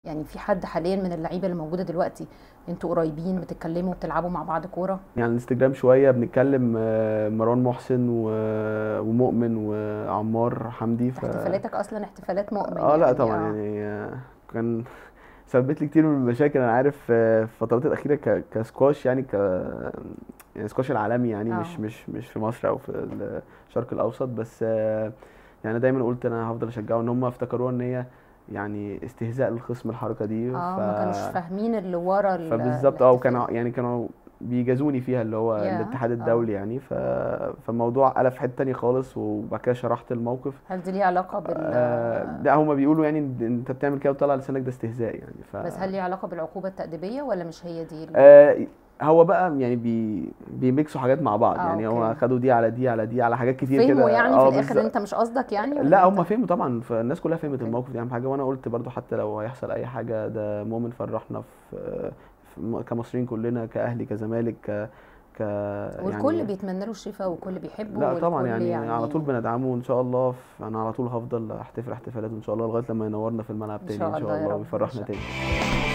يعني في حد حاليا من اللعيبه اللي موجوده دلوقتي انتوا قريبين بتتكلموا بتلعبوا مع بعض كوره يعني الانستجرام شويه بنتكلم آه، مروان محسن و- ومؤمن وعمار حمدي ف احتفالاتك اصلا احتفالات مؤمن اه لا يعني طبعا آه. يعني آه، كان سببت لي كتير من المشاكل انا عارف آه، في الفترات الاخيره ك- كسكواش يعني ك يعني سكواش العالمي يعني آه. مش مش مش في مصر او في الشرق الاوسط بس آه، يعني أنا دايما قلت انا هفضل اشجعه ان هم افتكروها ان هي يعني استهزاء للخصم الحركه دي اه ما كانوش فاهمين اللي ورا ال- فبالظبط اه الاحتفال. وكانوا يعني كانوا بيجازوني فيها اللي هو ياه، الاتحاد آه. الدولي يعني ف... فالموضوع قلب في حته تانية خالص وبعد كده شرحت الموقف هل دي ليها علاقه بال آه لا هما بيقولوا يعني إن انت بتعمل كده وطلع لسانك ده استهزاء يعني ف بس هل ليها علاقه بالعقوبه التاديبيه ولا مش هي دي ال- آه هو بقى يعني بي بيميكسوا حاجات مع بعض آه، يعني هو أوكي. خدوا دي على دي على دي على حاجات كتير كده فهموا يعني آه، في الاخر بالظبط. انت مش قصدك يعني ولا لا أنت- هم فهموا طبعا فالناس كلها فهمت أوكي. الموقف دي اهم حاجه وانا قلت برضو حتى لو هيحصل اي حاجه ده مؤمن فرحنا في, في م- كمصريين كلنا كاهلي كزمالك ك ك والكل يعني بيتمنى له الشفاء والكل بيحبه لا طبعا والكل يعني, يعني على طول بندعمه وان شاء الله ف- انا على طول هفضل احتفل احتفالات ان شاء الله لغايه لما ينورنا في الملعب إن تاني شاء ان شاء الله يا الله رب، إن ويفرحنا شاء تاني